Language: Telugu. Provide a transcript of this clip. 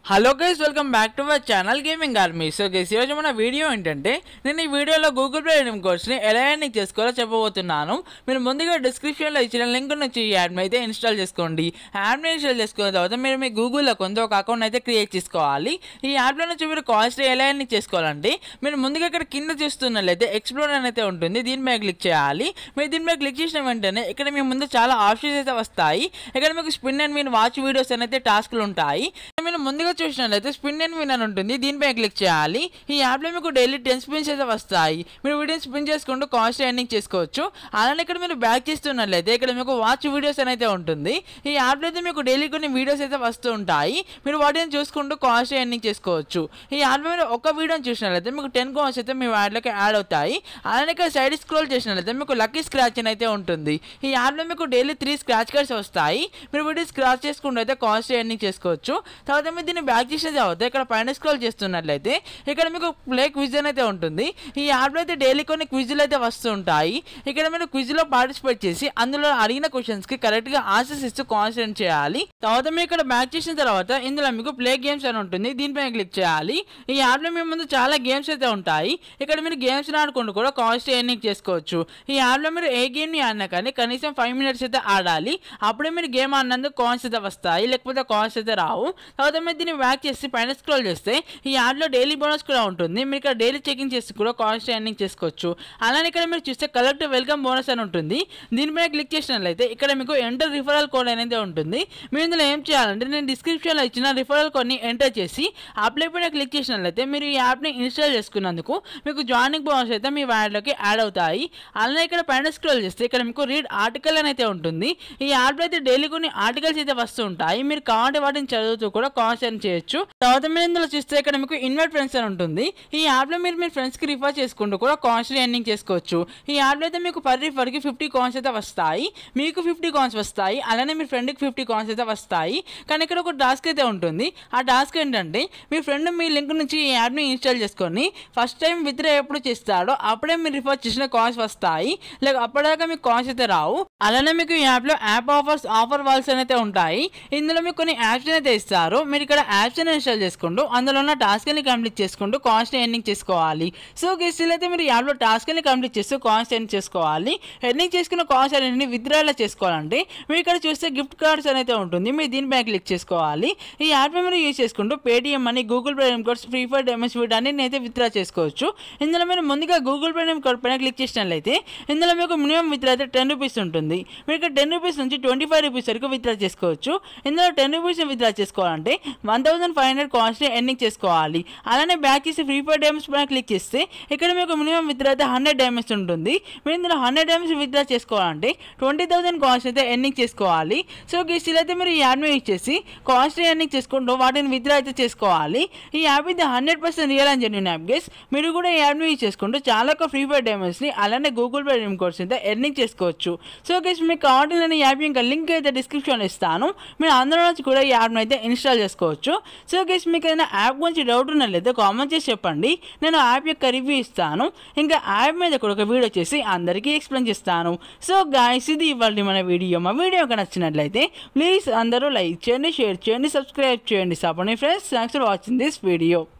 hello guys welcome back to our channel Gaming Army so guys ఈరోజు మన వీడియో ఏంటంటే నేను ఈ వీడియోలో గూగుల్ ప్లే ఎనిమిది కోర్స్ని ఎలా ఎన్నిక్ చేసుకోవాలో చెప్పబోతున్నాను మీరు ముందుగా డిస్క్రిప్షన్లో ఇచ్చిన లింక్ నుంచి ఈ యాడ్ని అయితే ఇన్స్టాల్ చేసుకోండి యాడ్ని ఇన్స్టాల్ చేసుకున్న తర్వాత మీరు మీ గూగుల్లో కొంత ఒక అకౌంట్ అయితే క్రియేట్ చేసుకోవాలి ఈ యాప్లో నుంచి మీరు కాల్స్ని ఎలా ఎన్నిక్ చేసుకోవాలంటే మీరు ముందుగా ఇక్కడ కింద చూస్తున్నట్లయితే ఎక్స్ప్లోర్ అని అయితే ఉంటుంది దీనిపై క్లిక్ చేయాలి మీరు దీనిపై క్లిక్ చేసిన వెంటనే ఇక్కడ మీ ముందు చాలా ఆప్షన్స్ అయితే వస్తాయి ఇక్కడ మీకు స్పిన్ అండ్ మీరు వాచ్ వీడియోస్ అయితే టాస్క్లు ఉంటాయి మీరు ముందుగా చూసినట్లయితే స్పిన్ అండ్ విన్ అని ఉంటుంది దీనిపై క్లిక్ చేయాలి ఈ యాప్లో మీకు డైలీ టెన్ స్పిన్స్ అయితే వస్తాయి మీరు వీడియోని స్పిన్ చేసుకుంటూ కాస్ట్ ఎర్నింగ్ చేసుకోవచ్చు అలానే ఇక్కడ మీరు బ్యాక్ చేస్తున్నట్లయితే ఇక్కడ మీకు వాచ్ వీడియోస్ అని అయితే ఉంటుంది ఈ యాప్లో అయితే మీకు డైలీ కొన్ని వీడియోస్ అయితే వస్తూ ఉంటాయి మీరు వాటిని చూసుకుంటూ కాస్ట్ ఎర్నింగ్ చేసుకోవచ్చు ఈ యాప్లో మీరు ఒక వీడియోని చూసినట్లయితే మీకు టెన్ కాయిన్స్ అయితే మీ యాడ్లోకి యాడ్ అవుతాయి అలానే ఇక్కడ సైడ్ స్క్రోల్ చేసినట్లయితే మీకు లక్కీ స్క్రాచ్ అని అయితే ఉంటుంది ఈ యాప్లో మీకు డైలీ త్రీ స్క్రాచ్ కార్డ్స్ వస్తాయి మీరు వీటిని స్క్రాచ్ చేసుకుంటూ అయితే కాస్ట్ ఎర్నింగ్ చేసుకోవచ్చు తర్వాత మీరు దీన్ని బ్యాక్ చేసిన తర్వాత ఇక్కడ పైన స్క్రోల్ చేస్తున్నట్లయితే ఇక్కడ మీకు ప్లే క్విజ్ అని అయితే ఉంటుంది ఈ యాప్లో అయితే డైలీ కొన్ని క్విజ్లు అయితే వస్తూ ఉంటాయి ఇక్కడ మీరు క్విజ్లో పార్టిసిపేట్ చేసి అందులో అడిగిన క్వశ్చన్స్కి కరెక్ట్గా ఆన్సర్స్ ఇస్తూ కాన్సన్ట్రేట్ చేయాలి తర్వాత మీరు ఇక్కడ బ్యాక్ చేసిన తర్వాత ఇందులో మీకు ప్లే గేమ్స్ అని ఉంటుంది దీనిపైన క్లిక్ చేయాలి ఈ యాప్లో మీ ముందు చాలా గేమ్స్ అయితే ఉంటాయి ఇక్కడ మీరు గేమ్స్ ఆడుకుంటూ కూడా కాస్ట్ ఎర్నింగ్ చేసుకోవచ్చు ఈ యాప్లో మీరు ఏ గేమ్ని ఆడినా కానీ కనీసం ఫైవ్ మినిట్స్ అయితే ఆడాలి అప్పుడే మీరు గేమ్ ఆడినందుకు కాయిన్స్ అయితే వస్తాయి లేకపోతే కాయిన్స్ అయితే రావు తర్వాత మీరు దీన్ని బ్యాక్ చేసి పైన స్క్రోల్ చేస్తే ఈ యాప్లో డైలీ బోనస్ కూడా ఉంటుంది మీరు ఇక్కడ డైలీ చెకింగ్ చేసి కూడా కాస్ట్ ఎర్నింగ్ చేసుకోవచ్చు అలానే ఇక్కడ మీరు చూస్తే కలెక్ట్ వెల్కమ్ బోనస్ అని ఉంటుంది దీనిపైన క్లిక్ చేసినట్లయితే ఇక్కడ మీకు ఎంటర్ రిఫరల్ కోడ్ అనేది ఉంటుంది మీరు ఇందులో ఏం చేయాలంటే నేను డిస్క్రిప్షన్లో ఇచ్చిన రిఫరల్ కోడ్ని ఎంటర్ చేసి అప్లై పైన క్లిక్ చేసినట్లయితే మీరు ఈ యాప్ని ఇన్స్టాల్ చేసుకున్నందుకు మీకు జాయినింగ్ బోనస్ అయితే మీ వ్యాడ్లోకి యాడ్ అవుతాయి అలానే ఇక్కడ పైన స్క్రోల్ చేస్తే ఇక్కడ మీకు రీడ్ ఆర్టికల్ అని అయితే ఉంటుంది ఈ యాప్లో అయితే డైలీ కొన్ని ఆర్టికల్స్ అయితే వస్తూ ఉంటాయి మీరు కావాలంటే వాటిని చదువుతూ కూడా కాన్సన్ చేయొచ్చు తర్వాత మీరు ఇందులో చూస్తే ఇక్కడ మీకు ఇన్వైట్ ఫ్రెండ్స్ అని ఉంటుంది ఈ యాప్లో మీరు మీ ఫ్రెండ్స్కి రిఫర్ చేసుకుంటూ కూడా కాన్స్ ఎర్నింగ్ చేసుకోవచ్చు ఈ యాప్లో అయితే మీకు పర్ రిఫర్కి ఫిఫ్టీ కాయిన్స్ అయితే వస్తాయి మీకు ఫిఫ్టీ కాయిన్స్ వస్తాయి అలానే మీ ఫ్రెండ్కి ఫిఫ్టీ కాయిన్స్ అయితే వస్తాయి కానీ ఇక్కడ ఒక టాస్క్ అయితే ఉంటుంది ఆ టాస్క్ ఏంటంటే మీ ఫ్రెండ్ మీ లింక్ నుంచి ఈ యాప్ని ఇన్స్టాల్ చేసుకొని ఫస్ట్ టైం విత్డ్రా ఎప్పుడు చేస్తాడో అప్పుడే మీరు రిఫర్ చేసిన కాయిన్స్ వస్తాయి లేక అప్పటిదాకా మీకు కాయిన్స్ అయితే రావు అలానే మీకు ఈ యాప్లో యాప్ ఆఫర్స్ ఆఫర్ వాల్స్ అయితే ఉంటాయి ఇందులో మీకు కొన్ని యాప్స్ అయితే ఇస్తారు మీరు ఇక్కడ యాప్స్ ఇన్స్టాల్ చేసుకుంటూ అందులో ఉన్న టాస్క్ని కంప్లీట్ చేసుకుంటూ కాస్ట్ ఎర్నింగ్ చేసుకోవాలి సో గెస్ట్లు అయితే మీరు ఈ యాప్లో టాస్క్ని కంప్లీట్ చేస్తూ కాస్ట్ ఎర్న్ చేసుకోవాలి ఎర్నింగ్ చేసుకున్న కాస్ట్ అనేది విత్డ్రాలో చేసుకోవాలంటే మీరు ఇక్కడ చూస్తే గిఫ్ట్ కార్డ్స్ అయితే ఉంటుంది మీరు దీనిపై క్లిక్ చేసుకోవాలి ఈ యాప్ మీరు యూజ్ చేసుకుంటూ పేటిఎం అని Google Pay codes Free Fire demos వీటన్ని అయితే విత్డ్రా చేసుకోవచ్చు ఇందులో మీరు ముందుగా గూగుల్ పే కోడ్ పైన క్లిక్ చేసినట్లయితే ఇందులో మీకు మినిమం విత్డ్రా అయితే టెన్ రూపీస్ ఉంటుంది మీరు ఇక్కడ టెన్ రూపీస్ నుంచి ట్వంటీ ఫైవ్ రూపీస్ వరకు విత్డ్రా చేసుకోవచ్చు ఇందులో టెన్ రూపీస్ విత్డ్రా చేసుకోవాలంటే one thousand five hundred cost earning చేసుకోవాలి అలానే బ్యాక్ చేసి ఫ్రీ ఫైర్ డైమండ్స్ పైన క్లిక్ చేస్తే ఇక్కడ మీకు మినిమం విత్డ్రా అయితే హండ్రెడ్ డైమండ్స్ ఉంటుంది మీరు ఇందులో హండ్రెడ్ డైమండ్స్ విత్డ్రా చేసుకోవాలంటే ట్వంటీ థౌసండ్ కాస్ట్ అయితే ఎర్నింగ్ చేసుకోవాలి సో గెస్ట్లు అయితే మీరు ఈ యాప్ని యూజ్ చేసి కాస్ట్ ఎర్నింగ్ చేసుకుంటూ వాటిని విత్డ్రా అయితే చేసుకోవాలి ఈ యాప్ ఇది హండ్రెడ్ పర్సెంట్ రియల్ అని జెన్యున్ యాప్ గెస్ మీరు కూడా ఈ యాప్ని యూజ్ చేసుకుంటూ చాలా ఒక ఫ్రీ ఫైర్ డైమండ్స్ని అలానే గూగుల్ పే డైమ్ కోడ్స్ అయితే ఎర్నింగ్ చేసుకోవచ్చు సో గెస్ మీకు కావాలంటే నేను ఈ యాప్ ఇంకా లింక్ అయితే డిస్క్రిప్షన్లో ఇస్తాను మీరు అందరూ నుంచి కూడా ఈ యాప్ని అయితే ఇన్స్టాల్ చేసుకోవచ్చు సో గెస్ మీకు ఏదైనా యాప్ గురించి డౌట్ ఉన్నట్లయితే కామెంట్ చేసి చెప్పండి నేను యాప్ యొక్క రివ్యూ ఇస్తాను ఇంకా యాప్ మీద కూడా ఒక వీడియో చేసి అందరికీ ఎక్స్ప్లెయిన్ చేస్తాను సో గాయస్ ఇది ఇవ్వాలి మన వీడియో మా వీడియో కనుక నచ్చినట్లయితే ప్లీజ్ అందరూ లైక్ చేయండి షేర్ చేయండి సబ్స్క్రైబ్ చేయండి support friends thanks for watching this video